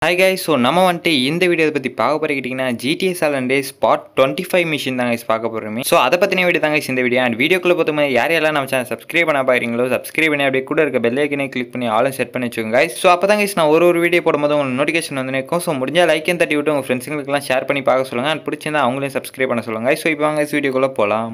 hi guys so நம்ம வந்துட்டு இந்த வீடியோ பற்றி பார்க்க போகிறீங்கன்னா ஜிடிஎஸ் ஆலண்டே ஸ்பாட் டுவெண்ட்டி ஃபைவ் மிஷின் தான் guys பார்க்க போகிறோமே ஸோ அதை பற்றின வீடியோ தாங்க இந்த வீடியோ அண்ட் வீடியோக்குள்ள பார்த்து யார் யாரெல்லாம் நம்ம சேனல் சப்ஸ்கிரைப் பண்ண பாருங்களோ சப்ஸ்கிரைப் பண்ணி அப்படியே கூட இருக்க பெல் ஐக்கனே கிளிக் பண்ணி ஆளும் செட் பண்ணி வச்சுக்கோங்க guys ஸோ அப்போ தான் guys நான் ஒரு ஒரு வீடியோ போடும்போது உங்களுக்கு நோட்டிஃபிகேஷன் வந்து இருக்கும் ஸோ முடிஞ்சால் லைக்கையும் தட்டி விட்டு உங்கள் ஃப்ரெண்ட்ஸுங்களுக்குலாம் ஷேர் பண்ணி பார்க்க சொல்லுங்கள் அண்ட் பிடிச்சிருந்தா அவங்களையும் சப்ஸ்கிரைப் பண்ண சொல்லுங்கள் ஸோ இப்போ வாங்க வீடியோக்குள்ளே போகலாம்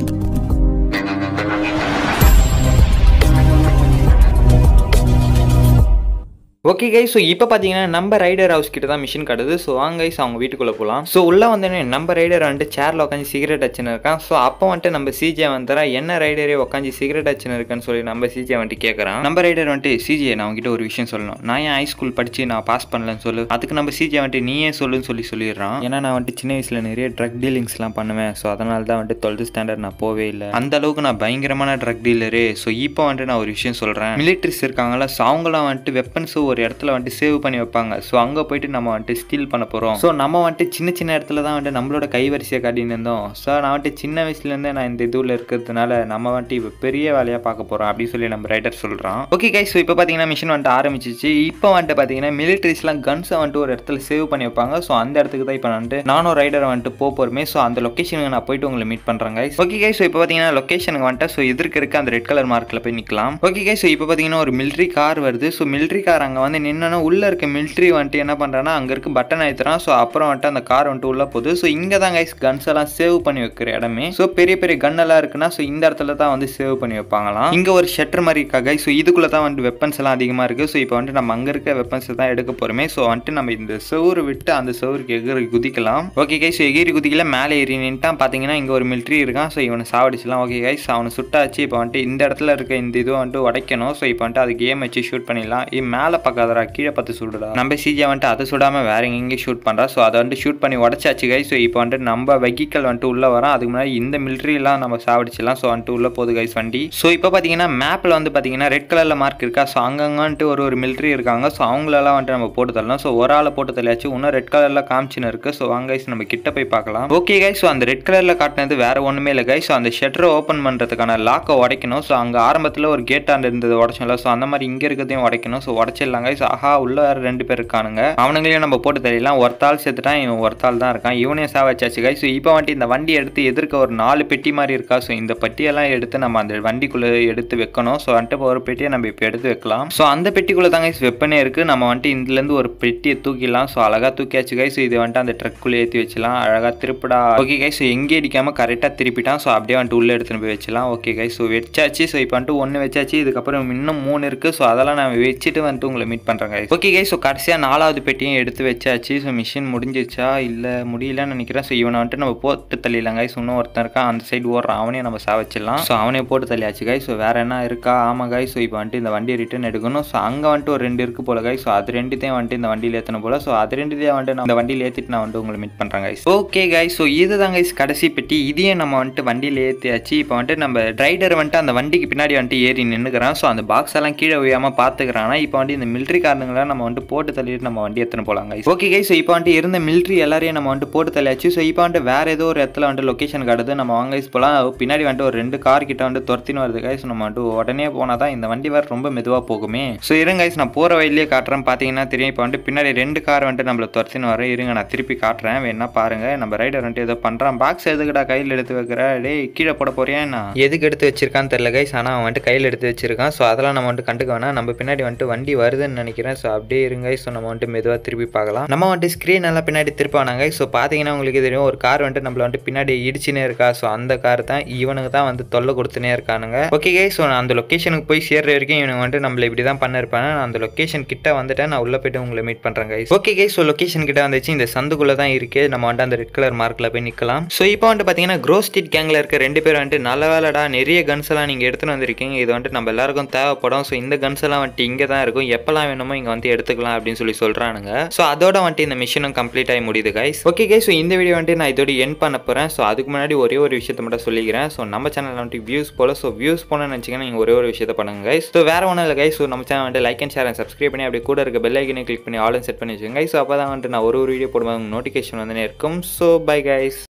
ஓகே கைஸ் ஸோ இப்போ பார்த்தீங்கன்னா நம்ம ரைடர் ஹவுஸ் கிட்ட தான் மிஷின் கட்டுது ஸோ வாங்க கைஸ் அவங்க வீட்டுக்குள்ளே போகலாம் ஸோ உள்ளே வந்தோடனே நம்ம ரைடர் வந்துட்டு சேரில் உட்காந்து சிகரெட் அச்சுன்னு இருக்கான் ஸோ அப்போ வந்துட்டு நம்ம சிஜே வந்துறா என்ன ரைடரே உட்காந்து சிகரெட் அச்சுன்னு இருக்கான்னு சொல்லி நம்ம சிஜே வந்துட்டு கேட்குறான் நம்ம ரைடர் வந்துட்டு சிஜே நான் உங்ககிட்ட ஒரு விஷயம் சொல்லணும் நான் ஏன் ஹை ஸ்கூல் படித்து நான் பாஸ் பண்ணலன்னு சொல்லு அதுக்கு நம்ம சிஜே வந்துட்டு நீயே சொல்லுன்னு சொல்லி சொல்லிடுறான் ஏன்னா நான் வந்துட்டு சின்ன வயசில் நிறைய ட்ரக் டீலிங்ஸ்லாம் பண்ணுவேன் ஸோ அதனால தான் வந்துட்டு டுவெல்த் ஸ்டாண்டர்ட் நான் போவே இல்லை அந்த அளவுக்கு நான் பயங்கரமான ட்ரக் டீலரு ஸோ இப்போ வந்துட்டு நான் ஒரு விஷயம் சொல்கிறேன் மிலிட்ரிஸ் இருக்காங்கல்ல ஸோ அவங்களாம் வந்துட்டு வெப்பன்ஸ் ஒரு இடத்துல வந்துட்டு சேவ் பண்ணி வைப்பாங்க ஸோ அங்கே போயிட்டு நம்ம வந்துட்டு ஸ்டீல் பண்ண போகிறோம் ஸோ நம்ம வந்துட்டு சின்ன சின்ன இடத்துல தான் வந்துட்டு நம்மளோட கைவரிசையை காட்டின்னு இருந்தோம் ஸோ நான் வந்துட்டு சின்ன வயசுலேருந்தே நான் இந்த இதுவில் இருக்கிறதுனால நம்ம வந்துட்டு இப்போ பெரிய வேலையாக பார்க்க போகிறோம் அப்படின்னு சொல்லி நம்ம ரைட்டர் சொல்கிறான் ஓகே கைஸ் ஸோ இப்போ பார்த்தீங்கன்னா மிஷின் வந்துட்டு ஆரம்பிச்சிச்சு இப்போ வந்துட்டு பார்த்தீங்கன்னா மிலிட்ரிஸ்லாம் கன்ஸை வந்துட்டு ஒரு இடத்துல சேவ் பண்ணி வைப்பாங்க ஸோ அந்த இடத்துக்கு தான் இப்போ வந்துட்டு நானும் ரைடர் வந்துட்டு போக போகிறோமே ஸோ அந்த லொக்கேஷனுக்கு நான் போயிட்டு உங்களை மீட் பண்ணுறேன் கைஸ் ஓகே கைஸ் ஸோ இப்போ பார்த்தீங்கன்னா லொக்கேஷனுக்கு வந்துட்டு ஸோ எதிர்க்க இருக்க அந்த ரெட் கலர் மார்க்கில் போய் நிற்கலாம் ஓகே கைஸ் ஸோ இப்போ பார்த்தீங்கன்னா ஒரு மிலிட்ரி கார் வருது ஸோ மிலிட்ரி கார் அங்கே வந்து நின்னா உள்ளே இருக்க மிலிட்ரி வந்துட்டு என்ன பண்ணுறான்னா அங்கே இருக்க பட்டன் அழுத்துறான் ஸோ அப்புறம் வந்துட்டு அந்த கார் வந்துட்டு உள்ளே போகுது ஸோ இங்கே தான் கைஸ் கன்ஸ் எல்லாம் சேவ் பண்ணி வைக்கிற இடமே ஸோ பெரிய பெரிய கன் எல்லாம் இருக்குன்னா ஸோ இந்த இடத்துல தான் வந்து சேவ் பண்ணி வைப்பாங்களாம் இங்கே ஒரு ஷட்டர் மாதிரி இருக்கா கைஸ் ஸோ இதுக்குள்ளே தான் வந்துட்டு வெப்பன்ஸ் எல்லாம் அதிகமாக இருக்குது ஸோ இப்போ வந்துட்டு நம்ம அங்கே இருக்க வெப்பன்ஸ் தான் எடுக்க போகிறோமே ஸோ வந்துட்டு நம்ம இந்த செவுறு விட்டு அந்த செவருக்கு எகிரி குதிக்கலாம் ஓகே கைஸ் ஸோ எகிரி குதிக்கல மேலே ஏறி நின்ட்டான் பார்த்தீங்கன்னா இங்கே ஒரு மிலிட்ரி இருக்கான் ஸோ இவனை சாவடிச்சலாம் ஓகே கைஸ் அவனை சுட்டாச்சு இப்போ வந்துட்டு இந்த இடத்துல இருக்க இந்த இது வந்துட்டு உடைக்கணும் ஸோ இப்போ வந்துட்டு அது கேம் வச்சு ஷூட் பண்ணிடலாம் இது மேலே பார்க்காதடா கீழே பார்த்து சுடுடா நம்ம சிஜே வந்துட்டு அதை சுடாமல் வேற எங்கேயும் ஷூட் பண்ணுறா ஸோ அதை வந்துட்டு ஷூட் பண்ணி உடச்சாச்சு கைஸ் ஸோ இப்போ வந்துட்டு நம்ம வெஹிக்கல் வந்துட்டு உள்ளே வரோம் அதுக்கு முன்னாடி இந்த மிலிட்ரிலாம் நம்ம சாவடிச்சிடலாம் ஸோ வந்துட்டு உள்ளே போகுது கைஸ் வண்டி ஸோ இப்போ பார்த்தீங்கன்னா மேப்பில் வந்து பார்த்தீங்கன்னா ரெட் கலரில் மார்க் இருக்கா ஸோ அங்கங்கே வந்துட்டு ஒரு ஒரு மிலிட்ரி இருக்காங்க ஸோ அவங்களெல்லாம் வந்துட்டு நம்ம போட்டு தரலாம் ஸோ ஒரு ஆளை போட்டு தள்ளியாச்சு இன்னும் ரெட் கலரில் காமிச்சின்னு இருக்குது ஸோ வாங்க கைஸ் நம்ம கிட்ட போய் பார்க்கலாம் ஓகே கைஸ் ஸோ அந்த ரெட் கலரில் காட்டினது வேற ஒன்றுமே இல்லை கைஸ் ஸோ அந்த ஷட்டரை ஓப்பன் பண்ணுறதுக்கான லாக்கை உடைக்கணும் ஸோ அங்கே ஆரம்பத்தில் ஒரு கேட் ஆண்டு இருந்தது உடச்சோம்ல ஸோ அந்த மாதிரி இங்கே இருக்கிறதையும் உடைக்கணும் ஸோ உடச்சிடலாம் கைஸ் ஆஹா உள்ள வேற ரெண்டு பேர் இருக்கானுங்க அவனுங்களையும் நம்ம போட்டு தெரியலாம் ஒருத்தாள் செத்துட்டான் இவன் ஒருத்தாள் தான் இருக்கான் இவனையும் சா வச்சாச்சு கைஸ் ஸோ இப்போ வந்துட்டு இந்த வண்டி எடுத்து எதிர்க்க ஒரு நாலு பெட்டி மாதிரி இருக்கா ஸோ இந்த பெட்டியெல்லாம் எடுத்து நம்ம அந்த வண்டிக்குள்ளே எடுத்து வைக்கணும் ஸோ வந்துட்டு ஒரு பெட்டியை நம்ம இப்போ எடுத்து வைக்கலாம் ஸோ அந்த பெட்டிக்குள்ளே தான் கைஸ் வெப்பனே இருக்குது நம்ம வந்துட்டு இதுலேருந்து ஒரு பெட்டியை தூக்கிடலாம் ஸோ அழகாக தூக்கியாச்சு கைஸ் இது வந்துட்டு அந்த ட்ரக்குள்ளே ஏற்றி வச்சலாம் அழகாக திருப்பிடா ஓகே கைஸ் ஸோ எங்கே அடிக்காமல் கரெக்டாக திருப்பிட்டான் ஸோ அப்படியே வந்துட்டு உள்ளே எடுத்துன்னு போய் வச்சலாம் ஓகே கைஸ் ஸோ வச்சாச்சு ஸோ இப்போ வந்துட்டு ஒன்று வச்சாச்சு இதுக்கப்புறம் இன்னும் மூணு இருக்குது ஸோ அதெல்லாம் நான் வச்சுட்டு வந்துட்டு உங்களை மீட் பண்ணுறேன் கைஸ் ஓகே கைஸ் ஸோ கடைசியாக நாலாவது பெட்டியும் எடுத்து வச்சாச்சு ஸோ மிஷின் முடிஞ்சிச்சா இல்லை முடியலன்னு நினைக்கிறேன் ஸோ இவனை வந்துட்டு நம்ம போட்டு தள்ளிடலாம் கைஸ் இன்னும் ஒருத்தன் இருக்கான் அந்த சைடு ஓடுறான் அவனையும் நம்ம சாவச்சிடலாம் ஸோ அவனே போட்டு தள்ளியாச்சு கைஸ் ஸோ வேற என்ன இருக்கா ஆமாம் கைஸ் ஸோ இப்போ வந்துட்டு இந்த வண்டியை ரிட்டர்ன் எடுக்கணும் ஸோ அங்கே வந்துட்டு ஒரு ரெண்டு இருக்கு போல கைஸ் ஸோ அது ரெண்டுத்தையும் வந்துட்டு இந்த வண்டியில் ஏற்றணும் போல ஸோ அது ரெண்டுத்தையும் வந்துட்டு நான் இந்த வண்டியில் ஏற்றிட்டு நான் வந்துட்டு உங்களை மீட் பண்ணுறேன் கைஸ் ஓகே கைஸ் ஸோ இதுதான் கைஸ் கடைசி பெட்டி இதையும் நம்ம வந்துட்டு வண்டியில் ஏற்றியாச்சு இப்போ வந்துட்டு நம்ம ரைடர் வந்துட்டு அந்த வண்டிக்கு பின்னாடி வந்துட்டு ஏறி நின்றுக்கிறான் ஸோ அந்த பாக்ஸ் எல்லாம் கீழே விழாமல் பார்த்துக்கிறான் இப்போ வந்துட்டு இந்த மிலிட்ரி காரணங்களை நம்ம வந்துட்டு போட்டு தள்ளிட்டு நம்ம வண்டி எடுத்துன்னு போகலாம் கைஸ் ஓகே கைஸ் ஸோ இப்போ வந்துட்டு இருந்த மிலிட்ரி எல்லாரையும் நம்ம வந்துட்டு போட்டு தள்ளியாச்சு ஸோ இப்போ வந்துட்டு வேற ஏதோ ஒரு இடத்துல வந்துட்டு லொக்கேஷன் காட்டுது நம்ம வாங்க கைஸ் போகலாம் பின்னாடி வந்துட்டு ஒரு ரெண்டு கார் கிட்ட வந்து துரத்தின்னு வருது கைஸ் நம்ம வந்துட்டு உடனே போனால் தான் இந்த வண்டி வேறு ரொம்ப மெதுவாக போகுமே ஸோ இருங்க கைஸ் நான் போகிற வழியிலே காட்டுறேன் பார்த்தீங்கன்னா தெரியும் இப்போ வந்துட்டு பின்னாடி ரெண்டு கார் வந்துட்டு நம்மள துரத்தின்னு வர இருங்க நான் திருப்பி காட்டுறேன் வேணா பாருங்க நம்ம ரைடர் வந்துட்டு ஏதோ பண்ணுறான் பாக்ஸ் எதுக்குடா கையில் எடுத்து வைக்கிற டேய் கீழே போட போறியா நான் எதுக்கு எடுத்து வச்சிருக்கான்னு தெரியல கைஸ் ஆனால் அவன் வந்துட்டு கையில் எடுத்து வச்சிருக்கான் ஸோ அதெல்லாம் நம்ம வந்துட்டு கண்டுக்க வேணாம் நம்ம பின்னாடி வந்துட்டு வண்டி வருதுன்னு நினைக்கிறேன் ஸோ அப்படியே இருங்க ஸோ நம்ம வந்துட்டு மெதுவாக திருப்பி பார்க்கலாம் நம்ம வந்துட்டு ஸ்க்ரீன் எல்லாம் பின்னாடி திருப்பானாங்க ஸோ பார்த்தீங்கன்னா உங்களுக்கு தெரியும் ஒரு கார் வந்துட்டு நம்மள வந்துட்டு பின்னாடி இடிச்சுனே இருக்கா ஸோ அந்த கார் தான் இவனுக்கு தான் வந்து தொல்லை கொடுத்துனே இருக்கானுங்க ஓகே கை ஸோ நான் அந்த லொக்கேஷனுக்கு போய் சேர்ற வரைக்கும் இவனுக்கு வந்துட்டு நம்மள இப்படி தான் பண்ணிருப்பாங்க நான் அந்த லொக்கேஷன் கிட்ட வந்துட்டேன் நான் உள்ள போயிட்டு உங்களை மீட் பண்ணுறேன் guys okay guy so location கிட்ட வந்துச்சு இந்த சந்துக்குள்ள தான் இருக்கு நம்ம வந்துட்டு அந்த ரெட் கலர் மார்க்கில் போய் நிற்கலாம் ஸோ இப்போ வந்துட்டு பார்த்தீங்கன்னா க்ரோ ஸ்ட்ரீட் கேங்கில் இருக்க ரெண்டு பேர் வந்துட்டு நல்ல வேலைடா நிறைய கன்ஸ் எல்லாம் நீங்கள் எடுத்துன்னு வந்திருக்கீங்க இது வந்துட்டு நம்ம எல்லாருக்கும் தேவைப்படும் ஸோ இந்த கன்ஸ் எல்லாம் வந்துட்டு இங்கே தான் இருக்கும் எப்பெல்லாம் வேணுமோ இங்கே வந்து எடுத்துக்கலாம் அப்படின்னு சொல்லி சொல்கிறானுங்க ஸோ அதோட வந்துட்டு இந்த மிஷினும் கம்ப்ளீட் ஆகி முடியுது கைஸ் ஓகே கைஸ் ஸோ இந்த வீடியோ வந்துட்டு நான் இதோட என் பண்ண போகிறேன் ஸோ அதுக்கு முன்னாடி ஒரே ஒரு விஷயத்தை மட்டும் சொல்லிக்கிறேன் ஸோ நம்ம சேனல் வந்துட்டு வியூஸ் போல ஸோ வியூஸ் போனோம்னு நினச்சிங்கன்னா நீங்கள் ஒரே ஒரு விஷயத்தை பண்ணுங்க கைஸ் ஸோ வேறு ஒன்றும் இல்லை கைஸ் ஸோ நம்ம சேனல் வந்துட்டு like and share and subscribe பண்ணி அப்படியே கூட இருக்க பெல் ஐக்கனை கிளிக் பண்ணி ஆல் செட் பண்ணி வச்சுக்கோங்க ஸோ அப்போ தான் வந்துட்டு நான் ஒரு ஒரு வீடியோ போடும்போது நோட்டிஃபிகேஷன் வந்து இருக்கும் ஸோ பை கைஸ்